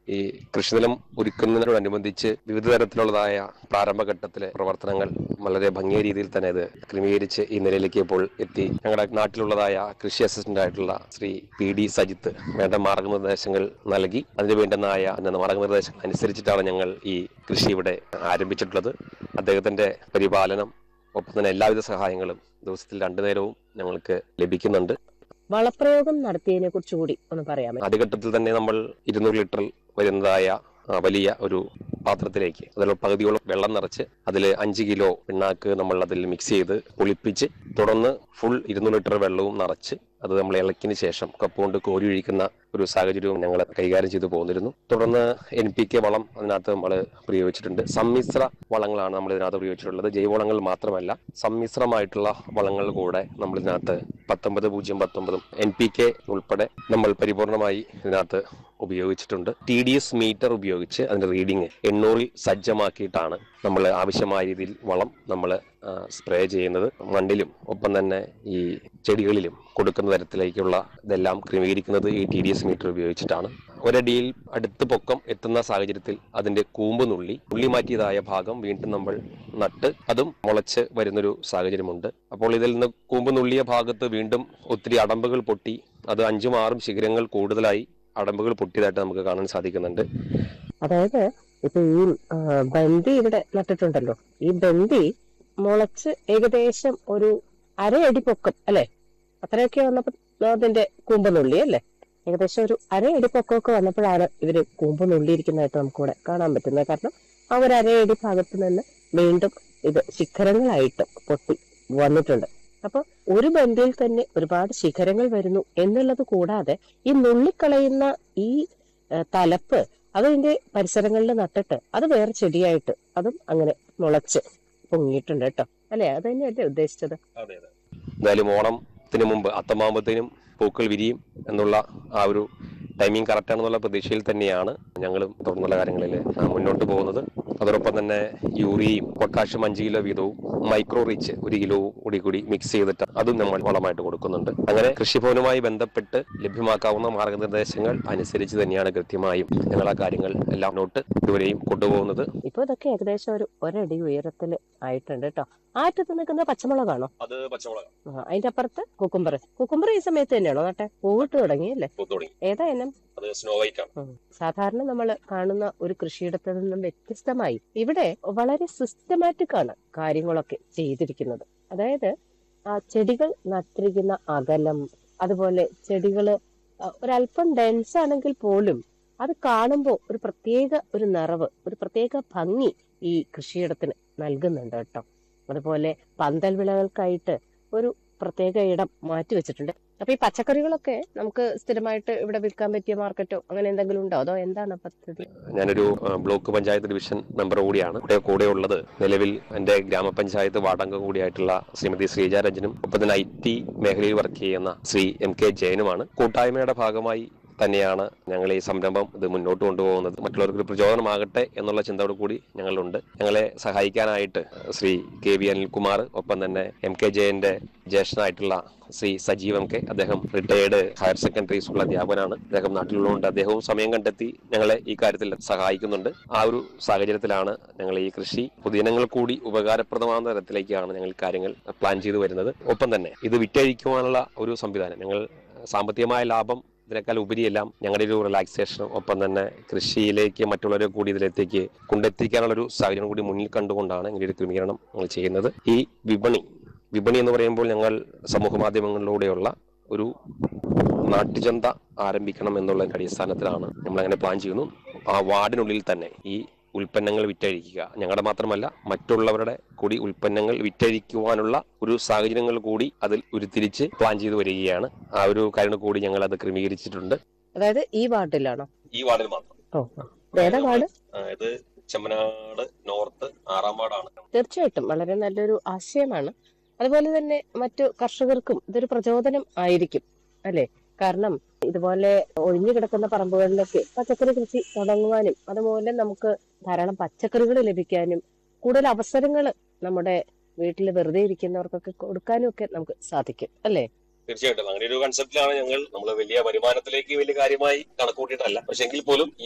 ഈ കൃഷിനിലം ഒരുക്കുന്നതിനോടനുബന്ധിച്ച് വിവിധ തരത്തിലുള്ളതായ പ്രാരംഭഘട്ടത്തിലെ പ്രവർത്തനങ്ങൾ വളരെ ഭംഗിയ രീതിയിൽ തന്നെ ഇത് ക്രമീകരിച്ച് ഈ നിലയിലേക്ക് ഇപ്പോൾ എത്തി ഞങ്ങളുടെ നാട്ടിലുള്ളതായ കൃഷി അസിസ്റ്റന്റ് ആയിട്ടുള്ള ശ്രീ പി ഡി സജിത്ത് വേണ്ട മാർഗനിർദ്ദേശങ്ങൾ നൽകി അതിന് വേണ്ടുന്നതായ മാർഗനിർദ്ദേശങ്ങൾ അനുസരിച്ചിട്ടാണ് ഞങ്ങൾ ഈ കൃഷി ഇവിടെ ആരംഭിച്ചിട്ടുള്ളത് അദ്ദേഹത്തിന്റെ പരിപാലനം ഒപ്പം തന്നെ എല്ലാവിധ സഹായങ്ങളും ദിവസത്തിൽ രണ്ടു നേരവും ഞങ്ങൾക്ക് ലഭിക്കുന്നുണ്ട് വളപ്രയോഗം നടത്തിയതിനെ കുറിച്ച് കൂടി ഒന്ന് പറയാമോ ആദ്യഘട്ടത്തിൽ തന്നെ നമ്മൾ ഇരുന്നൂറ് ലിറ്റർ വരുന്നതായ ആ, വലിയ ഒരു പാത്രത്തിലേക്ക് അതിൽ പകുതിയോളം വെള്ളം നിറച്ച് അതിൽ അഞ്ച് കിലോ പിണ്ണാക്ക് നമ്മൾ അതിൽ മിക്സ് ചെയ്ത് പൊളിപ്പിച്ച് തുടർന്ന് ഫുൾ ഇരുന്നൂറ് ലിറ്റർ വെള്ളവും നിറച്ച് അത് നമ്മൾ ഇളക്കിന് ശേഷം കപ്പ് കൊണ്ട് കോരി ഒഴിക്കുന്ന ഒരു സാഹചര്യവും ഞങ്ങൾ കൈകാര്യം ചെയ്തു പോന്നിരുന്നു തുടർന്ന് എൻ പി കെ വളം അതിനകത്ത് നമ്മൾ പ്രയോഗിച്ചിട്ടുണ്ട് സമ്മിശ്ര വളങ്ങളാണ് നമ്മൾ ഇതിനകത്ത് പ്രയോഗിച്ചിട്ടുള്ളത് ജൈവവളങ്ങൾ മാത്രമല്ല സമ്മിശ്രമായിട്ടുള്ള വളങ്ങൾ കൂടെ നമ്മൾ ഇതിനകത്ത് പത്തൊമ്പത് പൂജ്യം പത്തൊമ്പതും എൻ പി കെ ഉൾപ്പെടെ നമ്മൾ പരിപൂർണമായി ഇതിനകത്ത് ഉപയോഗിച്ചിട്ടുണ്ട് ടി ഡി എസ് മീറ്റർ ഉപയോഗിച്ച് അതിന്റെ റീഡിങ് എണ്ണൂറിൽ സജ്ജമാക്കിയിട്ടാണ് നമ്മൾ ആവശ്യമായ രീതിയിൽ വളം നമ്മൾ സ്പ്രേ ചെയ്യുന്നത് മണ്ണിലും ഒപ്പം തന്നെ ഈ ചെടികളിലും കൊടുക്കുന്ന തരത്തിലേക്കുള്ള ഇതെല്ലാം ക്രമീകരിക്കുന്നത് ഈ ടി ഡി എസ് മീറ്റർ ഉപയോഗിച്ചിട്ടാണ് ഒരടിയിൽ അടുത്ത് പൊക്കം എത്തുന്ന സാഹചര്യത്തിൽ അതിന്റെ കൂമ്പ് നുള്ളി നുള്ളി മാറ്റിയതായ ഭാഗം വീണ്ടും നമ്മൾ നട്ട് അതും മുളച്ച് വരുന്നൊരു സാഹചര്യമുണ്ട് അപ്പോൾ ഇതിൽ നിന്ന് കൂമ്പ് നുള്ളിയ ഭാഗത്ത് വീണ്ടും ഒത്തിരി അടമ്പുകൾ പൊട്ടി അത് അഞ്ചും ആറും ശിഖരങ്ങൾ കൂടുതലായി അടമ്പുകൾ പൊട്ടിയതായിട്ട് നമുക്ക് കാണാൻ സാധിക്കുന്നുണ്ട് അതായത് ഇപ്പൊ ഈ ആ, ബന്ദി ഇവിടെ നട്ടിട്ടുണ്ടല്ലോ ഈ ബന്ദി മുളച്ച് ഏകദേശം ഒരു അരയടി പൊക്കം അല്ലെ അത്രയൊക്കെ വന്നപ്പോ അതിന്റെ കൂമ്പ് നുള്ളി അല്ലെ ഏകദേശം ഒരു അരയടി പൊക്കമൊക്കെ വന്നപ്പോഴാണ് ഇവര് കൂമ്പ് നുള്ളിയിരിക്കുന്നതായിട്ട് നമുക്കിവിടെ കാണാൻ പറ്റുന്നത് കാരണം ആ ഒരു അരയടി ഭാഗത്ത് നിന്ന് വീണ്ടും ഇത് ശിഖരങ്ങളായിട്ട് പൊട്ടി വന്നിട്ടുണ്ട് അപ്പൊ ഒരു ബന്ധിയിൽ തന്നെ ഒരുപാട് ശിഖരങ്ങൾ വരുന്നു എന്നുള്ളത് കൂടാതെ ഈ നുള്ളിക്കളയുന്ന ഈ ഏ, തലപ്പ് അതിന്റെ പരിസരങ്ങളിൽ നട്ടിട്ട് അത് വേറെ ചെടിയായിട്ട് അതും അങ്ങനെ മുളച്ച് പൊങ്ങിയിട്ടുണ്ട് കേട്ടോ അല്ലെ അത് തന്നെയല്ലേ ഉദ്ദേശിച്ചത് എന്തായാലും ഓണത്തിന് മുമ്പ് അത്തമാകുമ്പോഴത്തേനും പൂക്കൾ വിരിയും എന്നുള്ള ആ ഒരു ടൈമിംഗ് കറക്റ്റ് ആണെന്നുള്ള പ്രതീക്ഷയിൽ തന്നെയാണ് ഞങ്ങളും തുടർന്നുള്ള കാര്യങ്ങളിൽ മുന്നോട്ട് പോകുന്നത് അതോടൊപ്പം തന്നെ യൂറിയയും പൊട്ടാഷ്യം അഞ്ച് കിലോ വീതവും മൈക്രോ റീച്ച് ഒരു കിലോ കൂടി കൂടി മിക്സ് ചെയ്തിട്ട് അതും നമ്മൾ വളമായിട്ട് കൊടുക്കുന്നുണ്ട് അങ്ങനെ കൃഷിഭവനുമായി ബന്ധപ്പെട്ട് ലഭ്യമാക്കാവുന്ന മാർഗനിർദ്ദേശങ്ങൾ അനുസരിച്ച് തന്നെയാണ് കൃത്യമായും ഞങ്ങൾ ആ കാര്യങ്ങൾ എല്ലാം മുന്നോട്ട് ഇതുവരെയും കൊണ്ടുപോകുന്നത് ഇപ്പൊ ഇതൊക്കെ ഏകദേശം ഒരു ഒരടി ഉയരത്തിൽ ആയിട്ടുണ്ട് കേട്ടോ ആറ്റത്ത് നിൽക്കുന്ന പച്ചമുളകാണോ അത് പച്ചമുളക് ആ, അതിന്റെ അപ്പുറത്ത് കുക്കുംബർ കുക്കുംബർ ഈ സമയത്ത് തന്നെയാണോ നട്ടെ പൂവിട്ട് തുടങ്ങി അല്ലേ തുടങ്ങി ഏതാ ഇനം അത് സ്നോ വൈറ്റ് ആണ് ഉം. സാധാരണ നമ്മൾ കാണുന്ന ഒരു കൃഷിയിടത്തിൽ നിന്നും വ്യത്യസ്തമായി ഇവിടെ വളരെ സിസ്റ്റമാറ്റിക് ആണ് കാര്യങ്ങളൊക്കെ ചെയ്തിരിക്കുന്നത് അതായത് ആ ചെടികൾ നട്ടിരിക്കുന്ന അകലം അതുപോലെ ചെടികൾ ഒരല്പം ഡെൻസ് ആണെങ്കിൽ പോലും അത് കാണുമ്പോൾ ഒരു പ്രത്യേക ഒരു നിറവ് ഒരു പ്രത്യേക ഭംഗി ഈ കൃഷിയിടത്തിന് നൽകുന്നുണ്ട് കേട്ടോ അതുപോലെ പന്തൽ വിളകൾക്കായിട്ട് ഒരു പ്രത്യേക ഇടം മാറ്റി വെച്ചിട്ടുണ്ട് അപ്പൊ ഈ പച്ചക്കറികളൊക്കെ നമുക്ക് സ്ഥിരമായിട്ട് ഇവിടെ വിൽക്കാൻ പറ്റിയ മാർക്കറ്റോ അങ്ങനെ എന്തെങ്കിലും ഉണ്ടോ അതോ എന്താണ് പദ്ധതി ഞാനൊരു ആ, ബ്ലോക്ക് പഞ്ചായത്ത് ഡിവിഷൻ മെമ്പർ കൂടിയാണ് ഇവിടെ കൂടെ ഉള്ളത് നിലവിൽ എന്റെ ഗ്രാമപഞ്ചായത്ത് വാർഡംഗം കൂടിയായിട്ടുള്ള ശ്രീമതി ശ്രീജ രഞ്ജനും ഒപ്പം തന്നെ ഐ ടി മേഖലയിൽ വർക്ക് ചെയ്യുന്ന ശ്രീ എം കെ ജയനുമാണ് കൂട്ടായ്മയുടെ ഭാഗമായി തന്നെയാണ് ഞങ്ങൾ ഈ സംരംഭം ഇത് മുന്നോട്ട് കൊണ്ടുപോകുന്നത് മറ്റുള്ളവർക്ക് ഒരു പ്രചോദനമാകട്ടെ എന്നുള്ള ചിന്തയോട് കൂടി ഞങ്ങളുണ്ട് ഞങ്ങളെ സഹായിക്കാനായിട്ട് ശ്രീ കെ വി അനിൽകുമാർ ഒപ്പം തന്നെ എം കെ ജയന്റെ ജ്യേഷ്ഠനായിട്ടുള്ള ശ്രീ സജീവ് എം കെ അദ്ദേഹം റിട്ടയേർഡ് ഹയർ സെക്കൻഡറി സ്കൂൾ അധ്യാപകനാണ് അദ്ദേഹം നാട്ടിലുള്ളതുകൊണ്ട് അദ്ദേഹവും സമയം കണ്ടെത്തി ഞങ്ങളെ ഈ കാര്യത്തിൽ സഹായിക്കുന്നുണ്ട് ആ ഒരു സാഹചര്യത്തിലാണ് ഞങ്ങൾ ഈ കൃഷി പൊതുജനങ്ങൾ കൂടി ഉപകാരപ്രദമാകുന്ന തരത്തിലേക്കാണ് ഞങ്ങൾ കാര്യങ്ങൾ പ്ലാൻ ചെയ്തു വരുന്നത് ഒപ്പം തന്നെ ഇത് വിറ്റഴിക്കുവാനുള്ള ഒരു സംവിധാനം ഞങ്ങൾ സാമ്പത്തികമായ ലാഭം ഇതിനേക്കാൾ ഉപരിയെല്ലാം ഞങ്ങളുടെ ഒരു റിലാക്സേഷനും ഒപ്പം തന്നെ കൃഷിയിലേക്ക് മറ്റുള്ളവരെ കൂടി ഇതിലേക്ക് കൊണ്ടെത്തിക്കാനുള്ള ഒരു സാഹചര്യം കൂടി മുന്നിൽ കണ്ടുകൊണ്ടാണ് ഇങ്ങനെ ഒരു ക്രമീകരണം ഞങ്ങൾ ചെയ്യുന്നത് ഈ വിപണി വിപണി എന്ന് പറയുമ്പോൾ ഞങ്ങൾ സമൂഹ മാധ്യമങ്ങളിലൂടെയുള്ള ഒരു നാട്ടുചന്ത ആരംഭിക്കണം എന്നുള്ള അടിസ്ഥാനത്തിലാണ് നമ്മൾ അങ്ങനെ പ്ലാൻ ചെയ്യുന്നു ആ വാർഡിനുള്ളിൽ തന്നെ ഈ ഉൽപ്പന്നങ്ങൾ വിറ്റഴിക്കുക ഞങ്ങളുടെ മാത്രമല്ല മറ്റുള്ളവരുടെ കൂടി ഉൽപ്പന്നങ്ങൾ വിറ്റഴിക്കുവാനുള്ള ഒരു സാഹചര്യങ്ങൾ കൂടി അതിൽ ഉരുത്തിരിച്ച് പ്ലാൻ ചെയ്തു വരികയാണ് ആ ഒരു കാര്യം കൂടി ഞങ്ങൾ അത് ക്രമീകരിച്ചിട്ടുണ്ട് അതായത് ഈ വാർഡിലാണോ ഈ വാർഡിൽ മാത്രം ഓ ഇത് ഏതാ വാർഡ് ഇത് ചെമ്മനാട് നോർത്ത് ആറാം വാർഡാണ് തീർച്ചയായിട്ടും വളരെ നല്ലൊരു ആശയമാണ് അതുപോലെ തന്നെ മറ്റു കർഷകർക്കും ഇതൊരു പ്രചോദനം ആയിരിക്കും അല്ലെ കാരണം ഇതുപോലെ ഒഴിഞ്ഞു കിടക്കുന്ന പറമ്പുകളിലൊക്കെ പച്ചക്കറി കൃഷി തുടങ്ങുവാനും അതുപോലെ നമുക്ക് ധാരാളം പച്ചക്കറികൾ ലഭിക്കാനും കൂടുതൽ അവസരങ്ങൾ നമ്മുടെ വീട്ടിൽ വെറുതെ ഇരിക്കുന്നവർക്കൊക്കെ കൊടുക്കാനും ഒക്കെ നമുക്ക് സാധിക്കും അല്ലെ തീർച്ചയായിട്ടും അങ്ങനെ ഒരു കൺസെപ്റ്റിലാണ് ഞങ്ങൾ നമ്മൾ വലിയ വരുമാനത്തിലേക്ക് വലിയ കാര്യമായി കണക്കൂട്ടിയിട്ടല്ല പക്ഷെ എങ്കിൽ പോലും